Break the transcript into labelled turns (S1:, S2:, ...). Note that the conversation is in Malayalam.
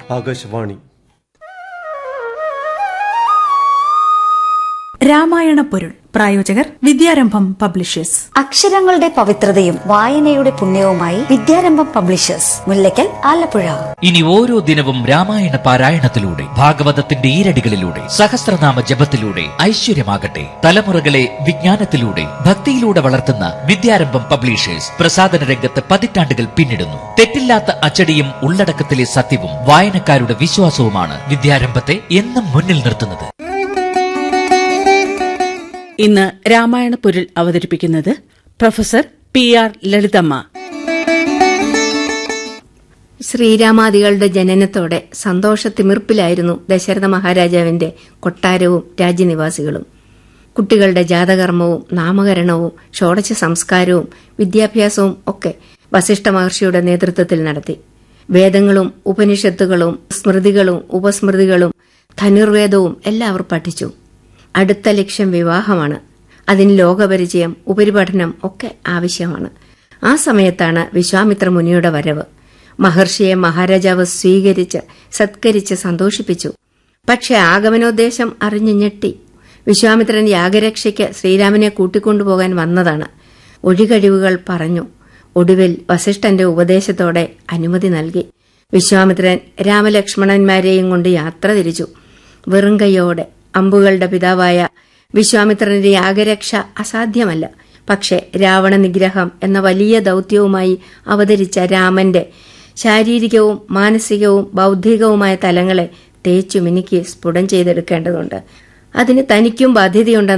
S1: ആകാശവാണി
S2: രാമായണ പൊരുൾ പ്രായോജകർ വിദ്യാരംഭം പബ്ലിഷേഴ്സ്
S3: അക്ഷരങ്ങളുടെ പവിത്രതയും വായനയുടെ പുണ്യവുമായി വിദ്യാരംഭം പബ്ലിഷേഴ്സ് മുല്ലയ്ക്കൽ ആലപ്പുഴ
S4: ഇനി ഓരോ ദിനവും രാമായണ പാരായണത്തിലൂടെ ഭാഗവതത്തിന്റെ ഈരടികളിലൂടെ സഹസ്രനാമ ജപത്തിലൂടെ ഐശ്വര്യമാകട്ടെ തലമുറകളെ വിജ്ഞാനത്തിലൂടെ ഭക്തിയിലൂടെ വളർത്തുന്ന വിദ്യാരംഭം പബ്ലിഷേഴ്സ് പ്രസാദന രംഗത്ത് പതിറ്റാണ്ടുകൾ പിന്നിടുന്നു തെറ്റില്ലാത്ത അച്ചടിയും ഉള്ളടക്കത്തിലെ സത്യവും വായനക്കാരുടെ വിശ്വാസവുമാണ് വിദ്യാരംഭത്തെ എന്നും മുന്നിൽ നിർത്തുന്നത്
S5: ഇന്ന് രാമായണ പൊരുൾ അവതരിപ്പിക്കുന്നത് പ്രൊഫസർ പി ആർ ലളിതമ്മ
S6: ശ്രീരാമാദികളുടെ ജനനത്തോടെ സന്തോഷത്തിമിർപ്പിലായിരുന്നു ദശരഥ മഹാരാജാവിന്റെ കൊട്ടാരവും രാജ്യനിവാസികളും കുട്ടികളുടെ ജാതകർമ്മവും നാമകരണവും ഷോഡശ സംസ്കാരവും വിദ്യാഭ്യാസവും ഒക്കെ വസിഷ്ഠ മഹർഷിയുടെ നേതൃത്വത്തിൽ നടത്തി വേദങ്ങളും ഉപനിഷത്തുകളും സ്മൃതികളും ഉപസ്മൃതികളും ധനുർവേദവും എല്ലാവർ പഠിച്ചു അടുത്ത ലക്ഷ്യം വിവാഹമാണ് അതിന് ലോകപരിചയം ഉപരിപഠനം ഒക്കെ ആവശ്യമാണ് ആ സമയത്താണ് വിശ്വാമിത്ര മുനിയുടെ വരവ് മഹർഷിയെ മഹാരാജാവ് സ്വീകരിച്ച് സത്കരിച്ച് സന്തോഷിപ്പിച്ചു പക്ഷെ ആഗമനോദ്ദേശം അറിഞ്ഞു ഞെട്ടി വിശ്വാമിത്രൻ യാഗരക്ഷയ്ക്ക് ശ്രീരാമനെ കൂട്ടിക്കൊണ്ടുപോകാൻ വന്നതാണ് ഒഴികഴിവുകൾ പറഞ്ഞു ഒടുവിൽ വസിഷ്ഠന്റെ ഉപദേശത്തോടെ അനുമതി നൽകി വിശ്വാമിത്രൻ രാമലക്ഷ്മണന്മാരെയും കൊണ്ട് യാത്ര തിരിച്ചു വെറും കൈയോടെ അമ്പുകളുടെ പിതാവായ വിശ്വാമിത്രന്റെ യാഗരക്ഷ അസാധ്യമല്ല പക്ഷെ രാവണ നിഗ്രഹം എന്ന വലിയ ദൌത്യവുമായി അവതരിച്ച രാമന്റെ ശാരീരികവും മാനസികവും ബൗദ്ധികവുമായ തലങ്ങളെ തേച്ചു മിനുക്കി സ്ഫുടം ചെയ്തെടുക്കേണ്ടതുണ്ട് അതിന് തനിക്കും ബാധ്യതയുണ്ടെന്ന്